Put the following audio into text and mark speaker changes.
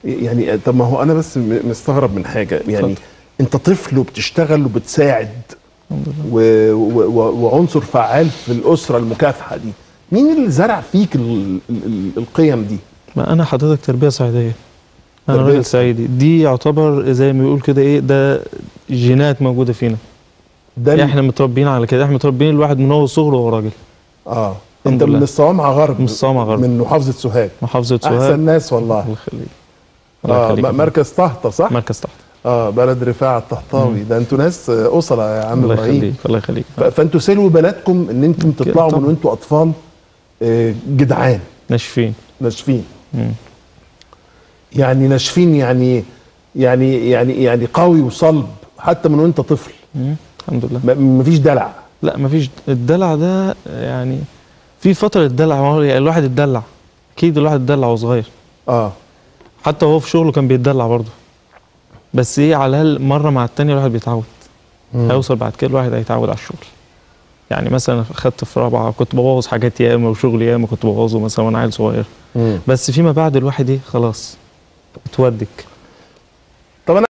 Speaker 1: يعني طب ما هو انا بس م- مستغرب من حاجه يعني
Speaker 2: اتفضل.
Speaker 1: انت طفل وبتشتغل وبتساعد
Speaker 2: الحمد لله
Speaker 1: و... و... و... وعنصر فعال في الاسره المكافحه دي مين اللي زرع فيك ال... ال... ال... القيم دي
Speaker 2: ما انا حضرتك تربيه صعيديه انا
Speaker 1: تربية
Speaker 2: راجل صعيدي دي يعتبر زي ما بيقول كده ايه ده جينات موجوده فينا
Speaker 1: ده ال-
Speaker 2: احنا متربيين على كده احنا متربيين الواحد من هو صغره وهو راجل
Speaker 1: اه
Speaker 2: الحمد
Speaker 1: انت من
Speaker 2: لله.
Speaker 1: الصوامعه غرب
Speaker 2: من الصوامعة غرب.
Speaker 1: من محافظه سوهاج
Speaker 2: محافظه
Speaker 1: احسن
Speaker 2: سوهاج
Speaker 1: ناس والله
Speaker 2: الله يخليك الله
Speaker 1: اه
Speaker 2: يخليك يا
Speaker 1: م- مركز طهطا صح
Speaker 2: فندم. مركز تحت
Speaker 1: اه بلد رفاعه الطهطاوي ده انتوا ناس آه، اسره يا عم
Speaker 2: الله
Speaker 1: ابراهيم
Speaker 2: يخليك الله يخليك
Speaker 1: ف- فانتوا سلوا بلدكم ان انتم تطلعوا من
Speaker 2: طبعا.
Speaker 1: وانتوا اطفال آه، جدعان
Speaker 2: ناشفين
Speaker 1: ناشفين
Speaker 2: مم.
Speaker 1: يعني ناشفين يعني يعني يعني يعني قوي وصلب حتى من وانت طفل
Speaker 2: مم. الحمد لله
Speaker 1: م- مفيش دلع
Speaker 2: لا مفيش الدلع ده يعني في فتره الدلع ما هو يعني الواحد اتدلع اكيد الواحد اتدلع وهو صغير
Speaker 1: اه
Speaker 2: حتى وهو في شغله كان بيتدلع برضه بس ايه على الاقل مره مع التانيه الواحد بيتعود
Speaker 1: مم.
Speaker 2: هيوصل بعد كده الواحد هيتعود على الشغل يعني مثلا خدت في رابعه كنت ببوظ حاجات ياما وشغل ياما كنت ببوظه مثلا وانا عيل صغير
Speaker 1: مم.
Speaker 2: بس فيما بعد الواحد ايه خلاص اتودك